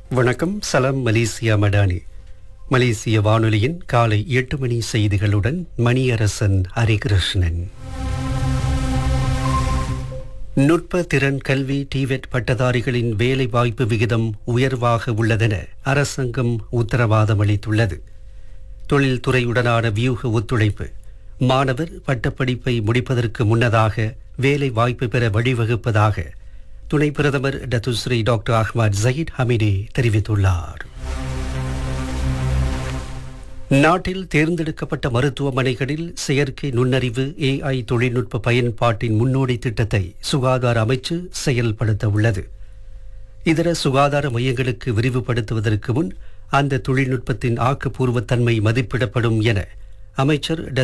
வணக்கம் சலாம் மலேசியா மடானி மலேசிய வானொலியின் காலை எட்டு மணி செய்திகளுடன் மணியரசன் ஹரிகிருஷ்ணன் நுட்ப திறன் கல்வி டிவெட் பட்டதாரிகளின் வேலை வாய்ப்பு விகிதம் உயர்வாக உள்ளதென அரசாங்கம் உத்தரவாதம் அளித்துள்ளது தொழில்துறையுடனான வியூக ஒத்துழைப்பு மாணவர் பட்டப்படிப்பை முடிப்பதற்கு முன்னதாக வேலை வாய்ப்பு பெற வழிவகுப்பதாக துணை பிரதமர் Datuk Seri doctor Ahmad Zahid Hamidi தெரிவித்துள்ளார் நாட்டில் தேர்ந்தெடுக்கப்பட்ட மருத்துவமனைகளில் செயற்கை நுண்ணறிவு ஏஐ தொழில்நுட்ப பயன்பாட்டின் முன்னோடி திட்டத்தை சுகாதார அமைச்சு செயல்படுத்த உள்ளது இதர சுகாதார மையங்களுக்கு விரிவுபடுத்துவதற்கு முன் அந்த தொழில்நுட்பத்தின் ஆக்கப்பூர்வத்தன்மை மதிப்பிடப்படும் என அமைச்சர்